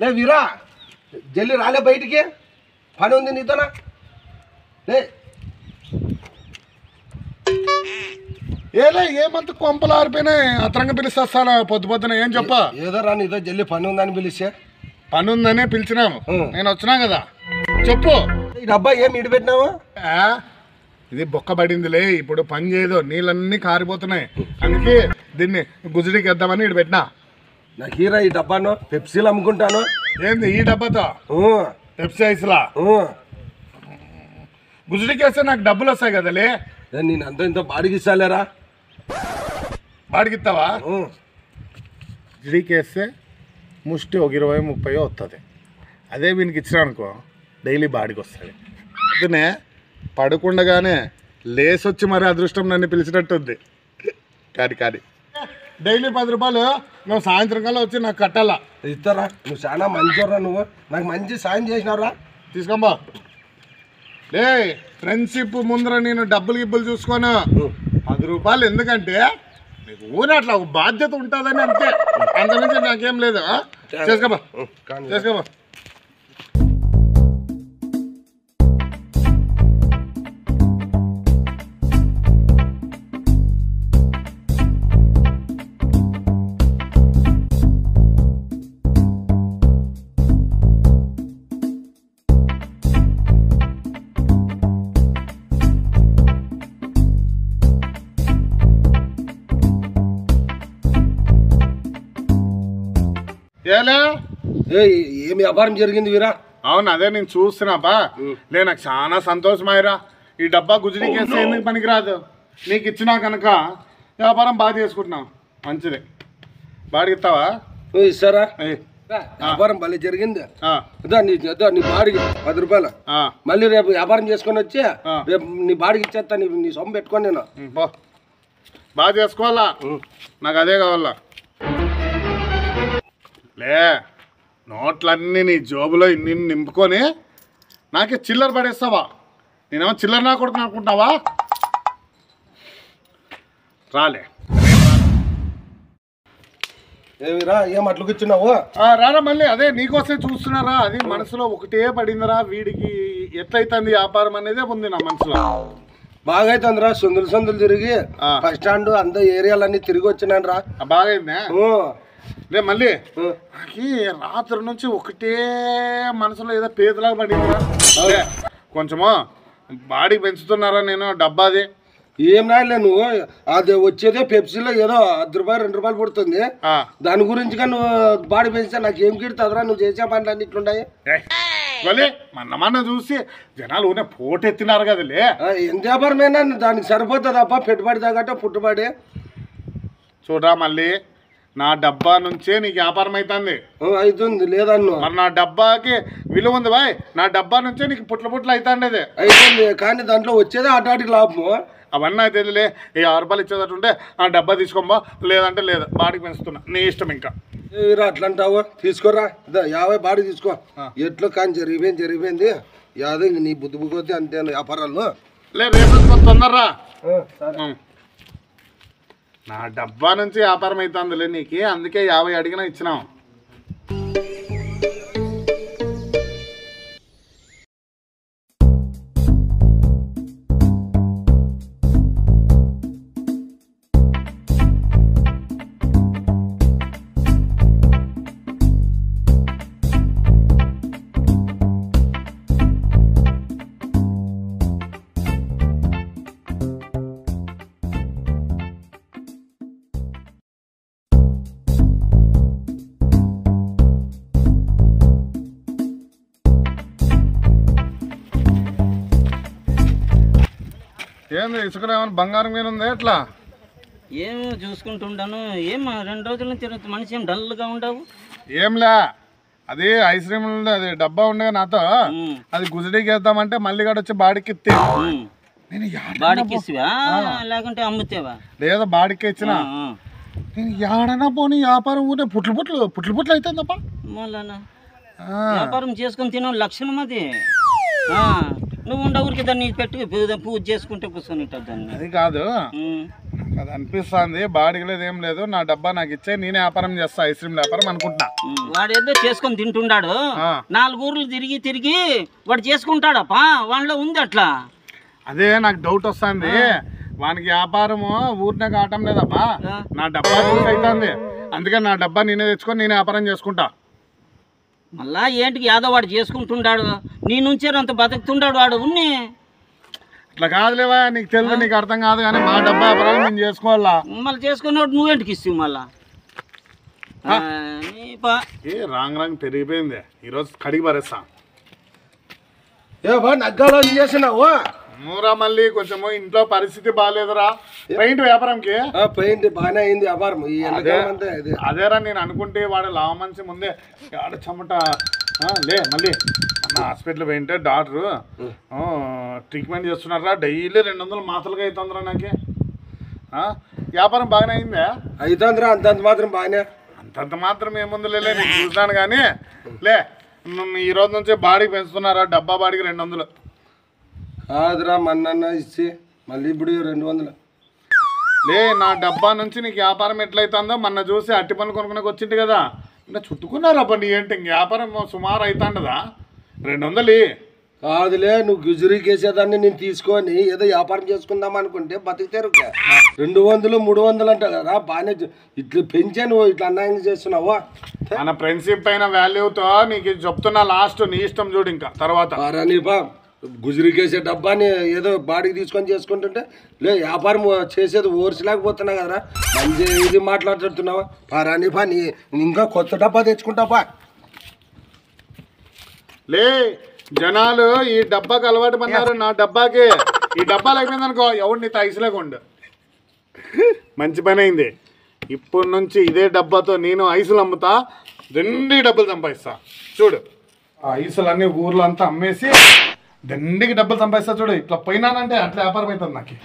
లే వీరా జల్లి రాలే బయటికి పని ఉంది నీతోనా లే ఏలే ఏమంత కొంపలు ఆరిపోయినాయి అతరంగా పిలిస్తాను పొద్దు పొద్దున ఏం చెప్ప ఏదో రా నీతో జల్లి పని ఉందని పిలిస్తే పని ఉందనే పిలిచినాము ఉం. నేను వచ్చినా కదా చెప్పు ఈ డబ్బా ఏం ఇడిపెట్టినావు ఆ, ఇది బొక్క పడిందిలే ఇప్పుడు పని చేయదు నీళ్ళన్నీ కారిపోతున్నాయి అందుకే దీన్ని గుజడికి వేద్దామని ఇటు పెట్టినా నా హీరా ఈ డబ్బాను పెప్సీలు అమ్ముకుంటాను ఏంది ఈ డబ్బాతో ఊ, పెప్సీ ఐస్లా ఊ. గుజడికి వేస్తే నాకు డబ్బులు వస్తాయి కదలే ఏ, నేను అంత ఇంత బాడికి ఇస్తాలేరా బాడికిస్తావా ఊ. గుజడికి వేస్తే ముష్టి ఒక ఇరవై ముప్పై వస్తుంది అదే వీనికి ఇచ్చినా అనుకో డైలీ బాడికి వస్తుంది పొద్దునే పడుకుండగానే లేసొచ్చి మరి అదృష్టం నన్ను పిలిచినట్టుంది కాడి కాడి డైలీ పది రూపాయలు నువ్వు సాయంత్రం కల్లా వచ్చి నాకు కట్టాలా ఇస్తారా నువ్వు చాలా మంచిరా నువ్వు నాకు మంచి సాయం చేసినావురా తీసుకోమ్మా లే ఫ్రెండ్షిప్ ముందర నేను డబ్బులు గిబ్బులు చూసుకోను ఊ. పది రూపాయలు ఎందుకంటే నీకు ఊరి అట్లా ఒక బాధ్యత ఉంటుందని అంతే అంతమించి నాకేం లేదు ఆ? చేసుకోమా ఊ, కానీ చేసుకోమా ఏలే ఏ ఏం వ్యాపారం జరిగింది వీరా అవును అదే నేను చూస్తున్నాపా లే నాకు చాలా సంతోషమాయిరా ఈ డబ్బా గుజరీకి వేస్తే ఎందుకు పనికిరాదు నీకు ఇచ్చినా కనుక వ్యాపారం బాగా చేసుకుంటున్నావు మంచిది బాడికి ఇస్తావా నువ్వు ఇస్తారా ఏయ్. వ్యాపారం భలే జరిగింది ఆ, ఇదో నీ ఇదో నీ బాడికి పది రూపాయలు ఆ, మళ్ళీ రేపు వ్యాపారం చేసుకొని వచ్చి ఆ. రేపు నీ బాడికి ఇచ్చేస్తా నీ నీ సొమ్ము పెట్టుకొని నేను ఉం, పో బాగా చేసుకోవాలా నాకు అదే కావాలా లే నోట్లన్నీ నీ జోబులో ఇన్ని నింపుకొని నాకే చిల్లర పడేస్తావా నేనేమో చిల్లర నా కొడుకు అనుకుంటావా రాలే ఏమిరా ఏం అట్లుకు ఇచ్చినావు ఆ, రారా మళ్ళీ అదే నీకోసమే చూస్తున్నారా అది మనసులో ఒకటే పడిందిరా వీడికి ఎట్లయితుంది వ్యాపారం అనేదే ఉంది నా మనసులో బాగా అవుతుందిరా సందులు సందులు తిరిగి ఆ. బస్ స్టాండ్ అంత ఏరియాలన్నీ తిరిగి వచ్చినాను రా ఆ, బాగైందా ఊ, రే మళ్ళీ ఊ. నాకి రాత్రి నుంచి ఒకటే మనసులో ఏదో పేదలాగా పడిందిరా లే, కొంచెము బాడీ పెంచుతున్నారా నేను డబ్బాది ఏం రాయలే నువ్వు అది వచ్చేదే పెప్సీలో ఏదో అర్ధ రూపాయలు రెండు రూపాయలు పడుతుంది ఆ, దాని గురించి కానీ నువ్వు బాడీ పెంచితే నాకు ఏం కిడుతుందిరా నువ్వు చేసే పనులు అన్ని ఇట్లుంటాయి ఏయ్, మళ్ళీ మన మన చూసి జనాలు ఊనే పోటెత్తినారు కదలే ఆ, ఎంత వ్యాపారమైనా దానికి సరిపోతుంది తప్ప పెట్టుబడి తగ్గట్టు పుట్టుబడి చూడరా మళ్ళీ నా డబ్బా నుంచే నీకు వ్యాపారం అవుతుంది ఆ, అవుతుంది లేదన్ను మరి నా డబ్బాకి విలువ ఉంది బాయ్ నా డబ్బా నుంచే నీకు పుట్ల పుట్ల అవుతాండేది అవుతుంది కానీ దాంట్లో వచ్చేదే ఆటాటికి లాభము అవన్నీ అయితే తెలియలే ఈ ఆరు రూపాయలు ఇచ్చేటట్టుంటే ఆ డబ్బా తీసుకోబో లేదంటే లేదు బాడీకి పెంచుతున్నా నీ ఇష్టం ఇంకా ఏరా అట్లా అంటావు తీసుకోరా ఇదో యాభై బాడీ తీసుకో ఆ. ఎట్లో కానీ జరిగిపోయింది జరిగిపోయింది యాదో ఇంక నీ బుద్ధి బుద్ధి అంతే వ్యాపారాలు లే రేపు తొందరరా ఆ, సరే. ఉం. నా డబ్బా నుంచి వ్యాపారం అవుతుందిలే నీకు అందుకే యాభై అడిగినా ఇచ్చినాం ఏంది ఇసుక ఏమైనా బంగారం మీద ఉంది ఎట్లా ఏమో చూసుకుంటుంటాను ఏం రెండు రోజుల నుంచి తిరుగుతూ మనిషి ఏం డల్గా ఉండవు ఏంలే అది ఐస్ క్రీమ్ ఉంది అది డబ్బా ఉండగా నాతో ఉమ్, అది గుజడీకి వేద్దామంటే మళ్ళీ కూడా వచ్చి బాడికి ఇత్తి ఉమ్. నేను యాడ- బాడికి ఇస్తువా లేకుంటే అమ్ముతావా లేదా బాడికి ఇచ్చిన ఆ, ఆ. నేను యాడనా పోనీ వ్యాపారం ఊనే పుట్లు పుట్లు పుట్లు పుట్లు అవుతుందప్ప మళ్ళా వ్యాపారం చేసుకొని తిన లక్షణం అది ఆ, నువ్వు ఉండ ఊరికి దాన్ని పెట్టు పూజ పూజ చేసుకుంటే కూర్చొని ఉంటుంది దాన్ని అది కాదు ఉమ్, అది అనిపిస్తుంది బాడీకి లేదు ఏం లేదు నా డబ్బా నాకు ఇచ్చే నేనే వ్యాపారం చేస్తా ఐస్ క్రీమ్ వ్యాపారం అనుకుంటున్నా వాడు ఏదో చేసుకొని తింటుండాడు ఆ. నాలుగు ఊర్లు తిరిగి తిరిగి వాడు చేసుకుంటాడప్పా వాళ్ళలో ఉంది అట్లా అదే నాకు డౌట్ వస్తుంది వానికి వ్యాపారము ఊరినే కావటం లేదబ్బా ఆ. నా డబ్బా చూసి అవుతుంది అందుకే నా డబ్బా నేనే తెచ్చుకొని నేనే వ్యాపారం చేసుకుంటా మళ్ళా ఏంటికి యాదో వాడు చేసుకుంటుండాడు నీ నుంచే అంత బతుకుతుండాడు వాడు ఉన్ని అట్లా కాదులేవా నీకు తెలుసు నీకు అర్థం కాదు కానీ మా డబ్బా వ్యాపారాలు నేను చేసుకోవాలా మళ్ళీ చేసుకున్నాడు నువ్వేంటికి ఇస్తావు మళ్ళా ఆ, నీ పా ఏ రాంగ్ రాంగ్ పెరిగిపోయింది ఈరోజు కడిగి పరేస్తా ఏ బా నగ్గాలో చేసినావు మూరా మళ్ళీ కొంచెము ఇంట్లో పరిస్థితి బాగాలేదురా పెయింట్ వ్యాపారంకి పోయింది బాగానే అయింది వ్యాపారం ఈ ఎండాకాలం అంతా ఇది అదేరా నేను అనుకుంటే వాడు లావ మంచి ముందే ఆడ చెమట ఆ, లే మళ్ళీ నా హాస్పిటల్ పోయింటే డాక్టరు ఆ, ట్రీట్మెంట్ చేస్తున్నారా డైలీ రెండు వందలు మాత్రలుగా అవుతుందిరా నాకు ఆ, వ్యాపారం బాగానే అయిందా అవుతుందిరా అంతంత మాత్రం బాగానే అంతంత మాత్రం ఏముంది లే నేను చూసాను కానీ లే నువ్వు ఈ రోజు నుంచి బాడీ పెంచుతున్నారా డబ్బా బాడీకి రెండు వందలు కాదురా మన్నన్న ఇచ్చి మళ్ళీ ఇప్పుడు రెండు వందలు లే నా డబ్బా నుంచి నీకు వ్యాపారం ఎట్లయితుందో మొన్న చూసి అట్టి పనులు కొనుక్కునే వచ్చింది కదా ఇంకా చుట్టుకున్నారా నీ ఏంటి ఇంక వ్యాపారం సుమారు అవుతాండదా రెండు వందలు ఇయ్యి. కాదులే నువ్వు గుజురీకి వేసేదాన్ని నేను తీసుకొని ఏదో వ్యాపారం చేసుకుందాం అనుకుంటే బతికితేరు రెండు వందలు మూడు వందలు అంట కదా బాగానే చూ- ఇట్లా పెంచే నువ్వు ఇట్లా అన్యాయం చేస్తున్నావా మన ఫ్రెండ్షిప్ అయిన వాల్యూతో నీకు ఇది చెప్తున్నా లాస్ట్ నీ ఇష్టం చూడు ఇంకా తర్వాత నీ బా గుజురీకి వేసే డబ్బాని ఏదో బాడీకి తీసుకొని చేసుకుంటుంటే లే వ్యాపారం చేసేది ఓర్చలేకపోతున్నా కదరా మంచి ఇది మాట్లాడుతున్నావా పారాని బా నీ ఇంకా కొత్త డబ్బా తెచ్చుకుంటావా లే జనాలు ఈ డబ్బాకి అలవాటు పడినారు నా డబ్బాకి ఈ డబ్బాలు అయిపోయింది అనుకో ఎవడు నీ ఐసులేకుండు మంచి పని అయింది ఇప్పటి నుంచి ఇదే డబ్బాతో నేను ఐసులు అమ్ముతా దండి డబ్బులు సంపాదిస్తా చూడు ఆ ఐసులన్నీ ఊర్లో అంతా అమ్మేసి దండికి డబ్బులు సంపాదిస్తా చూడు ఇట్లా పోయినానంటే అట్లా వ్యాపారం అవుతుంది నాకు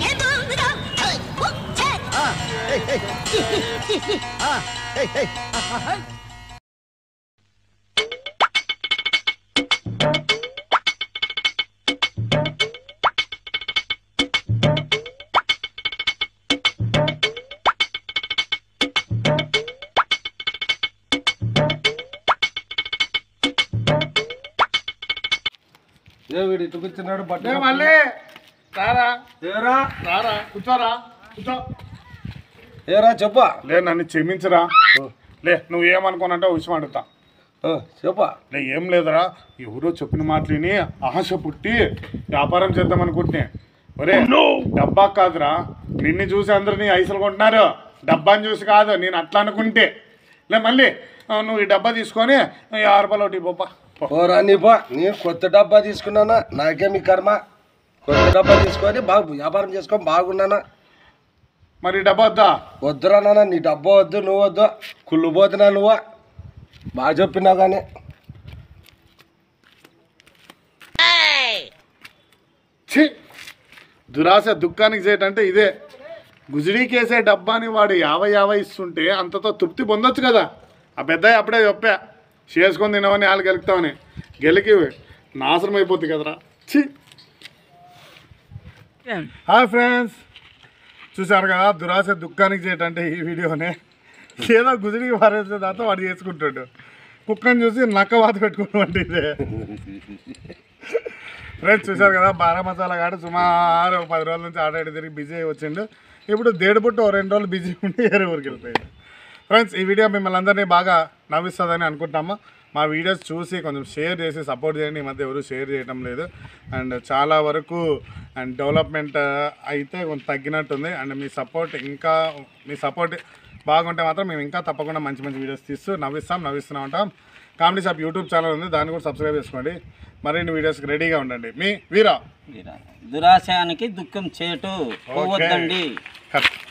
ఏ వీడు ఇటు కూర్చున్నాడు లే బట్ట మళ్ళీ రారా ఏరా రారా కూర్చోరా కూర్చో ఏరా చెప్పా లే నన్ను క్షమించరా లే నువ్వు ఏమనుకోనంటే విషయం అడుగుతా ఆ, చెప్పా లే ఏం లేదురా ఎవరో చెప్పిన మాటలని ఆశ పుట్టి వ్యాపారం చేద్దాం అనుకుంటున్నా ఒరే డబ్బా కాదురా నిన్ను చూసి అందరు నీ ఐసలు కొంటున్నారు డబ్బాని చూసి కాదు నేను అట్లా అనుకుంటే లే మళ్ళీ ఆ, నువ్వు ఈ డబ్బా తీసుకొని యాభై రూపాయలు ఒకటి పోపా పో. ఓరా నీ బా నేను కొత్త డబ్బా తీసుకున్నానా నాకే మీ కర్మ కొత్త డబ్బా తీసుకొని బాగా వ్యాపారం చేసుకొని బాగున్నానా మరి ఈ డబ్బా వద్దా వద్దురా నాన్న నీ డబ్బా వద్దు నువ్వు వద్దు కుళ్ళు పోతున్నా నువ్వు బాగా చెప్పినావు కానీ ఛీ దురాశ దుఃఖానికి చేయటంటే ఇదే గుజడీకేసే డబ్బాని వాడు యాభై యాభై ఇస్తుంటే అంతతో తృప్తి పొందొచ్చు కదా ఆ పెద్ద అప్పుడే చెప్పా చేసుకొని తినవని వాళ్ళు గెలుపుతామని గెలికి నాశనం అయిపోతుంది కదరా ఛీ హాయ్ ఫ్రెండ్స్ చూసారు కదా దురాశ దుఃఖానికి చేయటంటే ఈ వీడియోనే ఏదో గుజడికి పారేసే దాంతో వాడు చేసుకుంటాడు కుక్కని చూసి నక్క వాత పెట్టుకున్నటువంటి ఇదే ఫ్రెండ్స్ చూశారు కదా బారా మసాలా కాడు సుమారు ఒక పది రోజుల నుంచి ఆడాడి తిరిగి బిజీ అయి వచ్చిండు ఇప్పుడు దేడుపుట్టు ఓ రెండు రోజులు బిజీ ఉండి వేరే ఊరికి వెళ్ళిపోయాడు ఫ్రెండ్స్ ఈ వీడియో మిమ్మల్ని అందరినీ బాగా నవ్విస్తుందని అనుకుంటున్నాము మా వీడియోస్ చూసి కొంచెం షేర్ చేసి సపోర్ట్ చేయండి ఈ మధ్య ఎవరు షేర్ చేయడం లేదు అండ్ చాలా వరకు అండ్ డెవలప్మెంట్ అయితే కొంచెం తగ్గినట్టుంది అండ్ మీ సపోర్ట్ ఇంకా మీ సపోర్ట్ బాగుంటే మాత్రం మేము ఇంకా తప్పకుండా మంచి మంచి వీడియోస్ తీస్తూ నవ్విస్తాం నవ్విస్తూనే ఉంటాం కామెడీ షాప్ యూట్యూబ్ ఛానల్ ఉంది దాన్ని కూడా సబ్స్క్రైబ్ చేసుకోండి మరిన్ని వీడియోస్కి రెడీగా ఉండండి మీ వీరా దురాశయానికి దుఃఖం చేటు పోవద్దండి కట్